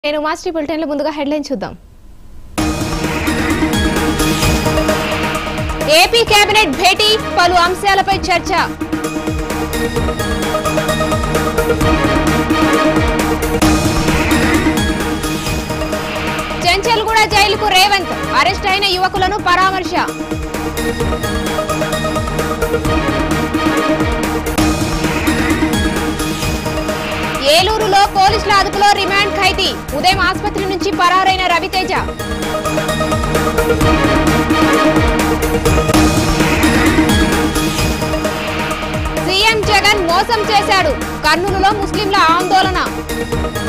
నేను మాస్టర్ బులెటిన్లో ముందుగా హెడ్లైన్ చూద్దాం ఏపీ కేబినెట్ భేటీ పలు అంశాలపై చర్చ చెంచల్గూడ జైలుకు రేవంత్ అరెస్ట్ అయిన యువకులను పరామర్శ ఏలూరులో పోలీసుల అదుపులో రిమాండ్ ఖైదీ ఉదయం ఆసుపత్రి నుంచి పరారైన రవితేజ సీఎం జగన్ మోసం చేశాడు కర్నూలులో ముస్లింల ఆందోళన